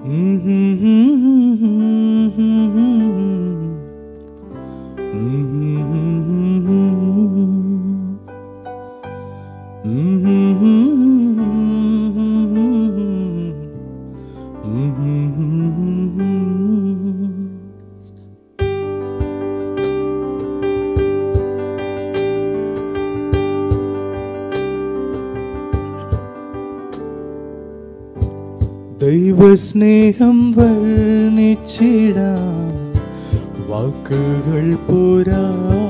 ദൈവസ്നേഹം വർണ്ണിച്ചിടാൻ വാക്കുകൾ പോരാ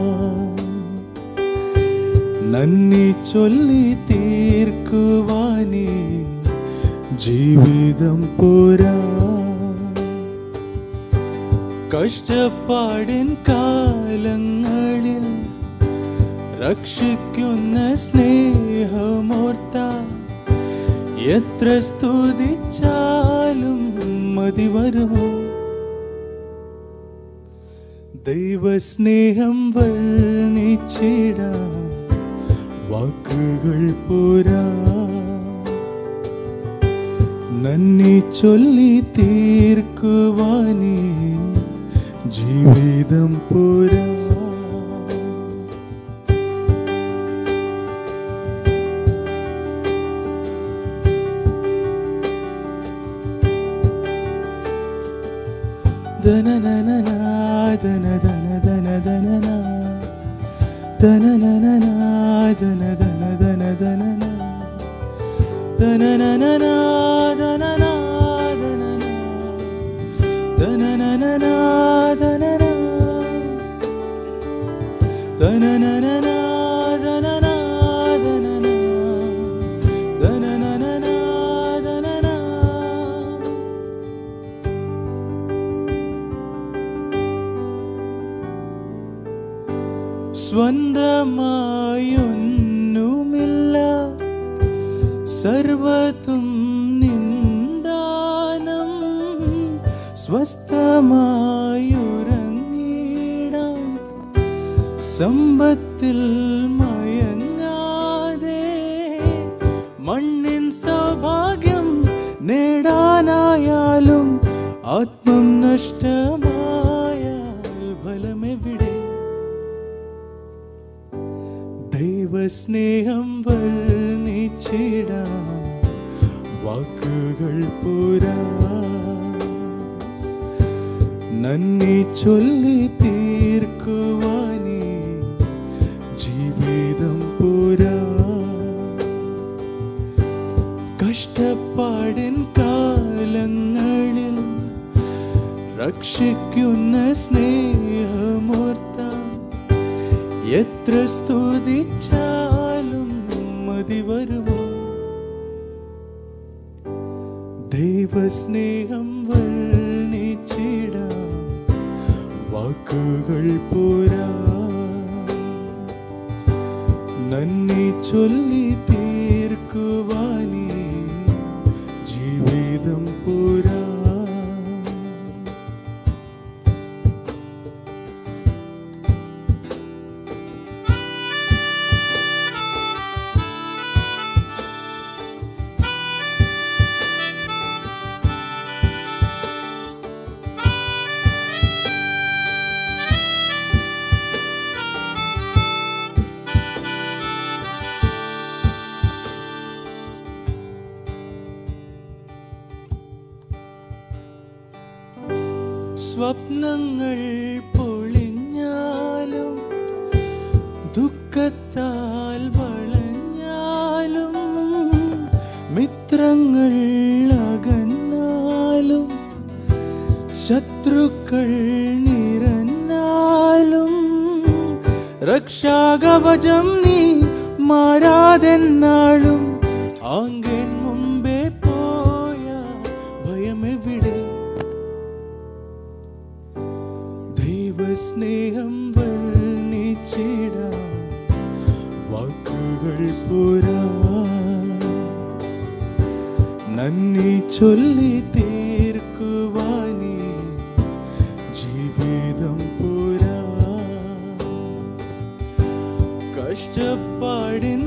നന്ദി ചൊല്ലി തീർക്കുവാനേ ജീവിതം പോരാ കഷ്ടപ്പാടിൻ കാലങ്ങളിൽ രക്ഷിക്കുന്ന സ്നേഹമോർത്ത എത്ര സ്തുതിച്ചാലും മതി വരുമോ ദൈവസ്നേഹം വർണ്ണിച്ചിടാൻ വാക്കുകൾ പോരാ നന്ദി ചൊല്ലി തീർക്കുവാനേ ജീവിതം പോരാ ദനനനന, ദനദന, ദനദനന. ദനനനന, ദനദന, ദനദനന. ദനനനന, ദനന, ദനന. ദനനനന, ദനന. ദനനനന, ദനന, ദനന. ദനനനന, ദനന. സ്വന്തമായൊന്നുമില്ല സർവതും നിന്ദാനം സ്വസ്ഥമായുറങ്ങിടാൻ സമ്പത്തിൽ മയങ്ങാതെ മണ്ണിൻ സൗഭാഗ്യം നേടാനായാലും ആത്മം നഷ്ടമായാൽ ഫലമെവിടെ ദൈവസ്നേഹം വർണ്ണിച്ചിടാൻ വാക്കുകൾ പോരാ നന്ദി ചൊല്ലി തീർക്കുവാനേ ജീവിതം പോരാ കഷ്ടപ്പാടിൻ കാലങ്ങളിൽ രക്ഷിക്കുന്ന സ്നേഹമോർത്ത എത്ര സ്തുതിച്ചാലും മതി വരുമോ ദൈവസ്നേഹം വർണ്ണിച്ചിടാൻ വാക്കുകൾ പോരാ നന്ദി ചൊല്ലി തീർക്കുവാനേ ജീവിതം പോരാ സ്വപ്നങ്ങൾ പൊളിഞ്ഞാലും ദുഃഖത്താൽ വളഞ്ഞാലും മിത്രങ്ങൾ അകന്നാലും ശത്രുക്കൾ നിറഞ്ഞാലും രക്ഷാകവചം നീ മാറാതെന്നാളും ആങ്കൻ മുമ്പേ പോയ ഭയമെവിടെ ദൈവസ്നേഹം വർണ്ണിച്ചിടാൻ വാക്കുകൾ പോരാ നന്ദി ചൊല്ലി തീർക്കുവാനേ ജീവിതം പോരാ കഷ്ടപ്പാടിൻ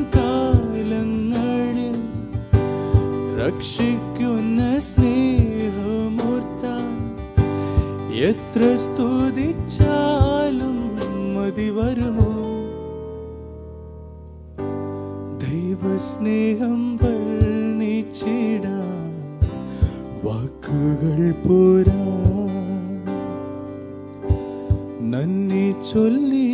കാലങ്ങളിൽ രക്ഷിക്കുന്ന സ്നേഹമോ എത്ര സ്തുതിച്ചാലും മതി വരുമോ ദൈവസ്നേഹം വർണ്ണിച്ചിടാൻ വാക്കുകൾ പോരാ നന്ദി ചൊല്ലി